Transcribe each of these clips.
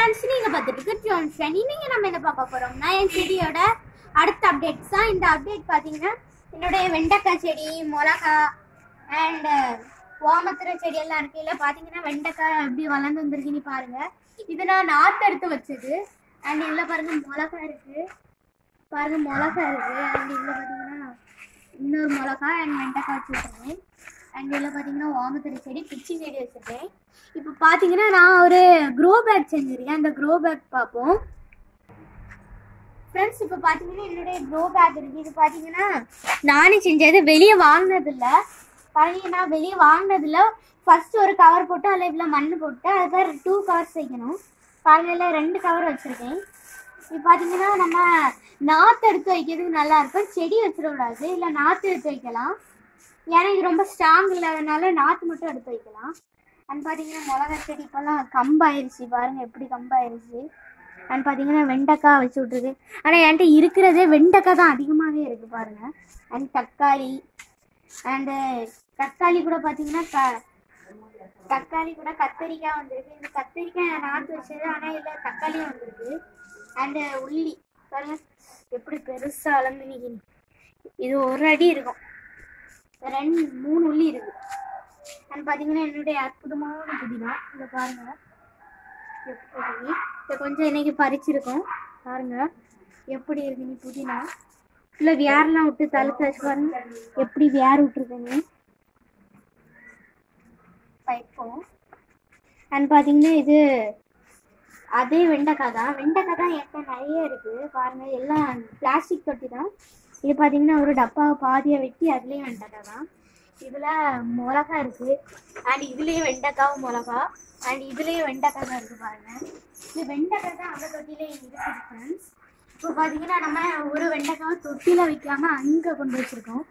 Friends நீங்க பார்த்துட்டு Johnson இன்னைக்கு நம்ம என்ன பார்க்க போறோம்னா என் செடியோட அடுத்த அப்டேட்ஸ் தான் இந்த அப்டேட் பார்த்தீங்கன்னா என்னுடைய வெண்டைக்காய் செடி மிளகா அண்ட் ஓமத்துறை செடி எல்லாம் இருக்கு இல்லை பார்த்தீங்கன்னா வெண்டைக்காய் எப்படி வளர்ந்து வந்திருக்குன்னு பாருங்க இது நான் நாற்று எடுத்து வச்சது அண்ட் இதில் பாருங்க மிளகா இருக்கு பாருங்க மிளகா இருக்கு அண்ட் இதில் பார்த்தீங்கன்னா இன்னொரு மிளகா அண்ட் வெண்டைக்காய் வச்சுருக்கேன் அண்ட் இதில் பார்த்தீங்கன்னா ஓமத்துறை செடி பிச்சி செடி வச்சுருக்கேன் இப்போ பார்த்தீங்கன்னா நான் ஒரு க்ரோ பேக் செஞ்சுருக்கேன் அந்த க்ரோ பேக் பார்ப்போம் ஃப்ரெண்ட்ஸ் இப்போ பார்த்தீங்கன்னா என்னுடைய க்ரோ பேக் இருக்குது இது பார்த்தீங்கன்னா நானே செஞ்சது வெளியே வாங்கினதில்ல பார்த்தீங்கன்னா வெளியே வாங்கினதில்ல ஃபர்ஸ்ட் ஒரு கவர் போட்டு அதில் இவ்வளோ மண் போட்டு அதுக்கு டூ கவர்ஸ் வைக்கணும் பாருங்க ரெண்டு கவர் வச்சுருக்கேன் இப்போ பார்த்தீங்கன்னா நம்ம நாற்று எடுத்து வைக்கிறதுக்கு நல்லா இருக்கும் செடி வச்சிடக்கூடாது இல்லை நாற்று எடுத்து வைக்கலாம் ஏன்னா இது ரொம்ப ஸ்ட்ராங் இல்லாதனால நாற்று மட்டும் எடுத்து வைக்கலாம் அண்ட் பார்த்தீங்கன்னா மிளகா செடி இப்போல்லாம் கம்பாயிருச்சு பாருங்க எப்படி கம்பாயிருச்சு அண்ட் பார்த்தீங்கன்னா வெண்டைக்காய் வச்சு விட்ருக்கு ஆனால் என்கிட்ட இருக்கிறதே வெண்டைக்காய் தான் அதிகமாகவே இருக்குது பாருங்க அண்ட் தக்காளி அண்டு தக்காளி கூட பார்த்தீங்கன்னா க தக்காளி கூட கத்தரிக்காய் வந்திருக்கு இந்த கத்தரிக்காய் நாற்று வச்சது ஆனால் இல்லை தக்காளியும் வந்திருக்கு அண்டு உள்ளி பாருங்க எப்படி பெருசாக வளர்ந்து நிற்கிது இது ஒரு அடி இருக்கும் ரெண்டு மூணு உள்ளி இருக்கு அண்ட் பார்த்தீங்கன்னா என்னுடைய அற்புதமான புதினா இதை பாருங்க எப்படி இதை கொஞ்சம் இன்னைக்கு பறிச்சிருக்கோம் பாருங்க எப்படி இருக்கு நீ புதினா இல்லை வேர்லாம் விட்டு தழுத்து வச்சு பாருங்க எப்படி வேர் விட்டுருக்குன்னு பைப்போம் அண்ட் பார்த்தீங்கன்னா இது அதே வெண்டைக்காய் தான் வெண்டைக்காய் தான் என்கிட்ட நிறைய இருக்குது பாருங்க எல்லாம் பிளாஸ்டிக் தொட்டி தான் இது பார்த்தீங்கன்னா ஒரு டப்பாவை பாதியை வெட்டி அதுலேயும் வெண்டைக்காய் தான் இதில் மிளகா இருக்குது அண்ட் இதுலேயும் வெண்டைக்காவும் மிளகா அண்ட் இதுலேயும் வெண்டைக்காய் தான் இருக்குது பாருங்க இது வெண்டைக்காய் தான் அந்த தொட்டிலே இருக்குது ஃப்ரெண்ட்ஸ் இப்போ பார்த்தீங்கன்னா நம்ம ஒரு வெண்டைக்காவை தொட்டியில் வைக்காம அங்கே கொண்டு வச்சுருக்கோம்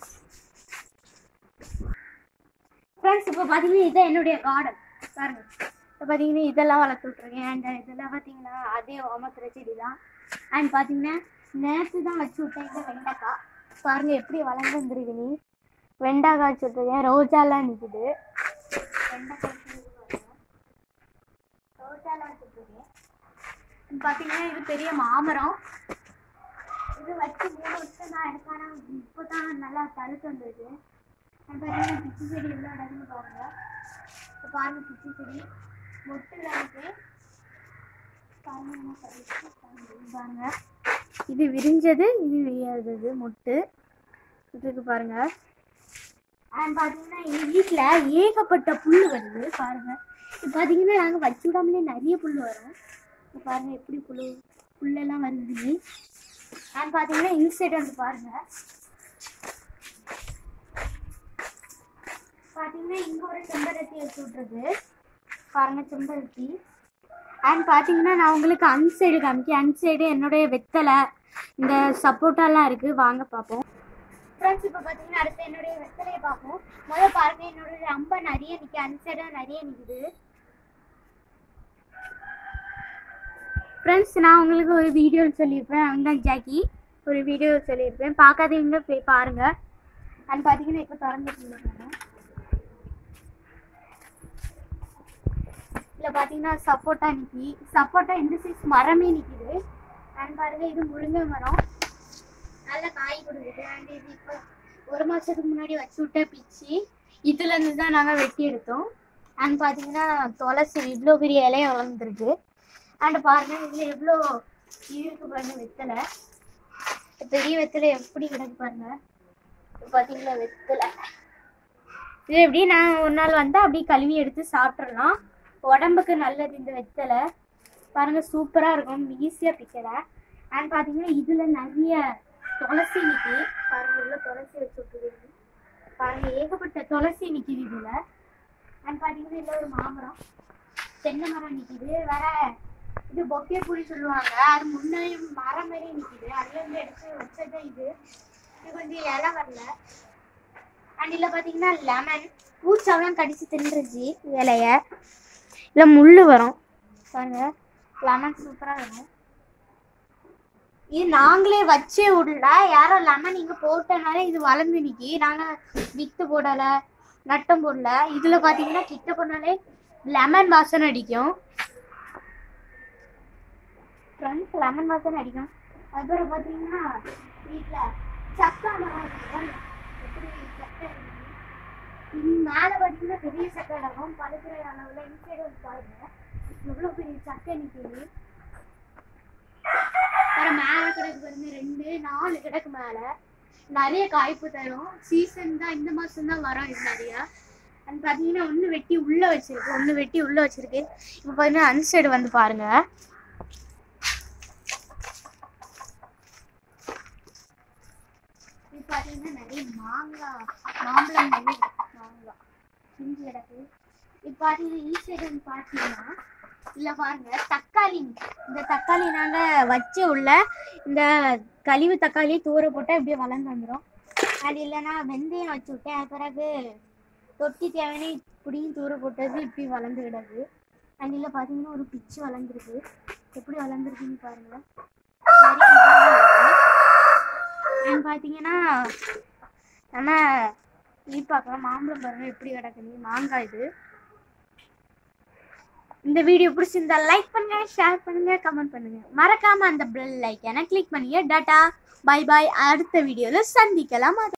ஃப்ரெண்ட்ஸ் இப்போ பார்த்தீங்கன்னா இதுதான் என்னுடைய கார்டன் பாருங்க இப்போ பார்த்தீங்கன்னா இதெல்லாம் வளர்த்து விட்ருக்கேன் அண்ட் இதெல்லாம் பார்த்தீங்கன்னா அதே ஓமத்துற செடி தான் அண்ட் பார்த்தீங்கன்னா நேற்று தான் வச்சு விட்டேன் இந்த வெண்டைக்காய் பாருங்க எப்படி வளர்ந்து வந்துருக்கு நீ வெண்டைக்காய் வச்சு விட்ருக்கேன் ரோஜாலாம் நிற்குது வெண்டைக்காய் செடி பாருங்க. ரோஜாலாம் வச்சு விட்ருக்கேன் பார்த்தீங்கன்னா இது பெரிய மாமரம் இது வச்சு மூணு வருஷம் தான் எடுத்தானா இப்போ தான் நல்லா தழுத்து வந்திருக்கு அண்ட் பார்த்தீங்கன்னா பிச்சி செடி எவ்வளோ இடம்னு பாருங்க இப்போ பாருங்க பிச்சி செடி மொட்டில் இருக்கு பாருங்க என்ன பறிச்சு பாருங்க இது விரிஞ்சது இது விரியாதது மொட்டு இதுக்கு பாருங்க அண்ட் பார்த்தீங்கன்னா எங்கள் வீட்டில் ஏகப்பட்ட புல் வருது பாருங்க இப்போ பார்த்தீங்கன்னா நாங்கள் வச்சு விடாமலே நிறைய புல் வரும் இப்போ பாருங்க எப்படி புல் புல்லெல்லாம் வருது அண்ட் பார்த்தீங்கன்னா இந்த சைடு வந்து பாருங்க பார்த்தீங்கன்னா இங்கே ஒரு செம்பருத்தி வச்சு விட்ருக்கு பாருங்க செம்பருத்தி அண்ட் பார்த்தீங்கன்னா நான் உங்களுக்கு அன் சைடு காமிக்கேன் அன் சைடு என்னுடைய வெத்தலை இந்த சப்போட்டாலாம் இருக்குது வாங்க பார்ப்போம் ஃப்ரெண்ட்ஸ் இப்போ பார்த்தீங்கன்னா அடுத்து என்னுடைய வெத்தலையை பார்ப்போம் முதல்ல பாருங்க என்னுடைய ரொம்ப நிறைய நிற்கி அன் சைடாக நிறைய நிற்குது ஃப்ரெண்ட்ஸ் நான் உங்களுக்கு ஒரு வீடியோ சொல்லியிருப்பேன் அவன் தான் ஜாக்கி ஒரு வீடியோ சொல்லியிருப்பேன் பார்க்காதவங்க போய் பாருங்கள் அண்ட் பார்த்தீங்கன்னா இப்போ திறந்துட்டு இருக்காங்க இதில் பார்த்தீங்கன்னா சப்போட்டா நிற்கி சப்போட்டா இந்த சைஸ் மரமே நிற்கிது அண்ட் பாருங்க இது முருங்கை மரம் நல்ல காய் கொடுக்குது அண்ட் இது இப்போ ஒரு மாதத்துக்கு முன்னாடி வச்சு விட்ட பிச்சு இதுலேருந்து தான் நாங்கள் வெட்டி எடுத்தோம் அண்ட் பார்த்தீங்கன்னா துளசி இவ்வளோ பெரிய இலைய வளர்ந்துருக்கு அண்ட் பாருங்க இதில் எவ்வளோ இருக்கு பாருங்க வெத்தலை பெரிய வெத்தலை எப்படி கிடக்கு பாருங்க இப்ப பார்த்தீங்களா வெத்தலை இது எப்படி நான் ஒரு நாள் வந்து அப்படியே கழுவி எடுத்து சாப்பிட்றலாம் உடம்புக்கு நல்லது இந்த வெத்தலை பாருங்க சூப்பராக இருக்கும் ஈஸியாக பிக்கலாம் அண்ட் பார்த்தீங்கன்னா இதில் நிறைய துளசி நிற்கி பாருங்க இவ்வளோ துளசி வச்சு விட்டுருக்கு பாருங்க ஏகப்பட்ட துளசி நிற்கிது இதில் அண்ட் பார்த்தீங்கன்னா இதில் ஒரு மாமரம் தென்னை மரம் நிற்கிது வேற இது பொக்கே பூரி சொல்லுவாங்க அது முன்னாடி மரம் மாதிரி நிற்கிது அதுலேருந்து எடுத்து வச்சது இது இது கொஞ்சம் இலை வரல அண்ட் இதில் பார்த்தீங்கன்னா லெமன் பூச்சாவெல்லாம் கடிச்சு தின்றுச்சு இலைய இல்லை முள் வரும் பாருங்க லெமன் சூப்பராக வரும் இது நாங்களே வச்சே விடல யாரோ லெமன் இங்கே போட்டனால இது வளர்ந்து நிக்கி நாங்கள் வித்து போடலை நட்டம் போடல இதில் பார்த்தீங்கன்னா கிட்ட போனாலே லெமன் வாசனை அடிக்கும் ஃப்ரெண்ட்ஸ் லெமன் வாசனை அடிக்கும் அதுக்கப்புறம் பார்த்தீங்கன்னா வீட்டில் சக்கா மரம் இருக்கு. எப்படி சக்கை இருக்குது. இங்க மேலே பார்த்தீங்கன்னா பெரிய சக்கை இருக்கும் பழுக்கிற அளவில் இன்சைடு வந்து பாருங்க எவ்வளோ பெரிய சக்கை நிற்கிது அப்புறம் மேலே கிடக்கு பாருங்க ரெண்டு நாலு கிடக்கு மேலே நிறைய காய்ப்பு தரும் சீசன் தான் இந்த மாதம் தான் வரும் இது நிறையா அண்ட் பார்த்தீங்கன்னா ஒன்று வெட்டி உள்ளே வச்சிருக்கு ஒன்று வெட்டி உள்ளே வச்சிருக்கு இப்போ பார்த்தீங்கன்னா அந்த சைடு வந்து பாருங்க இது பார்த்தீங்கன்னா நிறைய மாங்காய் மாம்பழம் நிறைய கிடக்கு, மாங்காய் பிஞ்சு கிடக்கு இப்போ பார்த்தீங்கன்னா ஈ சைடு வந்து பார்த்தீங்கன்னா இல்லை பாருங்க தக்காளி இந்த தக்காளி நாங்கள் வச்சு உள்ள இந்த கழிவு தக்காளி தூர போட்டால் இப்படியே வளர்ந்து வந்துடும் அது இல்லைன்னா வெந்தயம் வச்சு விட்டேன் அது பிறகு தொட்டி தேவையான இப்படியும் தூர போட்டது இப்படி வளர்ந்து கிடக்கு அண்டியில் பார்த்தீங்கன்னா ஒரு பிச்சு வளர்ந்துருக்கு எப்படி வளர்ந்துருக்குன்னு பாருங்க அண்ட் பார்த்தீங்கன்னா நம்ம இது பார்க்கலாம் மாம்பழம் பாருங்க எப்படி கிடக்குது மாங்காய் இது இந்த வீடியோ பிடிச்சிருந்தா லைக் பண்ணுங்க ஷேர் பண்ணுங்க கமெண்ட் பண்ணுங்க மறக்காம அந்த பெல் லைக்கனை கிளிக் பண்ணுங்க டாட்டா பை பாய் அடுத்த வீடியோல சந்திக்கலாம்